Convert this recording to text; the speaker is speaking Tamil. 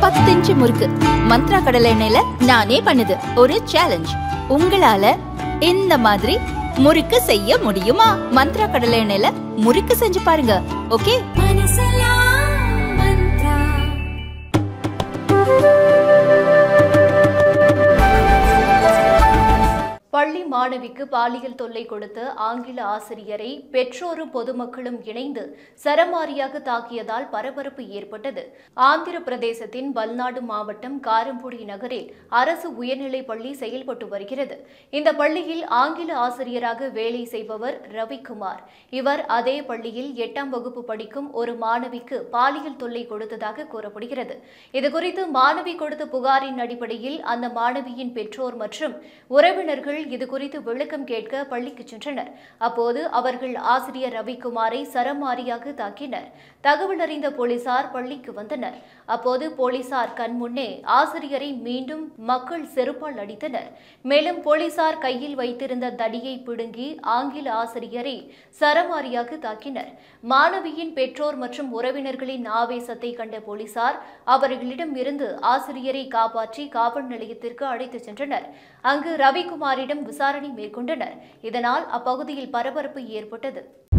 பத்து இன்ச்சு முறுக்கு மந்த்ரா கடலை எண்ணெயில நானே பண்ணுது ஒரு சேலஞ்ச் உங்களால இந்த மாதிரி முறுக்கு செய்ய முடியுமா மந்த்ரா கடலை எண்ணெயில முறுக்கு செஞ்சு பாருங்க ஓகே பள்ளி மாணவிக்கு பாலியல் தொல்லை கொடுத்த ஆங்கில ஆசிரியரை பெற்றோரும் பொதுமக்களும் இணைந்து சரமாரியாக தாக்கியதால் பரபரப்பு ஏற்பட்டது ஆந்திர பிரதேசத்தின் பல்நாடு மாவட்டம் காரம்புடி நகரில் அரசு உயர்நிலைப் பள்ளி செயல்பட்டு வருகிறது இந்த பள்ளியில் ஆங்கில ஆசிரியராக வேலை செய்பவர் ரவிக்குமார் இவர் அதே பள்ளியில் எட்டாம் வகுப்பு படிக்கும் ஒரு மாணவிக்கு பாலியல் தொல்லை கொடுத்ததாக கூறப்படுகிறது இதுகுறித்து மாணவி கொடுத்த புகாரின் அடிப்படையில் அந்த மாணவியின் பெற்றோர் மற்றும் உறவினர்கள் இதுகுறித்து விளக்கம் கேட்க பள்ளிக்கு சென்றனர் அப்போது அவர்கள் ஆசிரியர் ரவிக்குமாரை சரமாரியாக தாக்கினர் தகவல் அறிந்த போலீசார் பள்ளிக்கு வந்தனர் அப்போது போலீசார் கண்முன்னே ஆசிரியரை மீண்டும் மக்கள் செருப்பால் அடித்தனர் மேலும் போலீசார் கையில் வைத்திருந்த தடியை பிடுங்கி ஆங்கில ஆசிரியரை சரமாரியாக தாக்கினர் மாணவியின் பெற்றோர் மற்றும் உறவினர்களின் ஆவேசத்தை கண்ட போலீசார் அவர்களிடம் இருந்து ஆசிரியரை காப்பாற்றி காவல் நிலையத்திற்கு அழைத்துச் சென்றனர் அங்கு ரவிக்குமாரிடம் விசாரணை மேற்கொண்டனர் இதனால் அப்பகுதியில் பரபரப்பு ஏற்பட்டது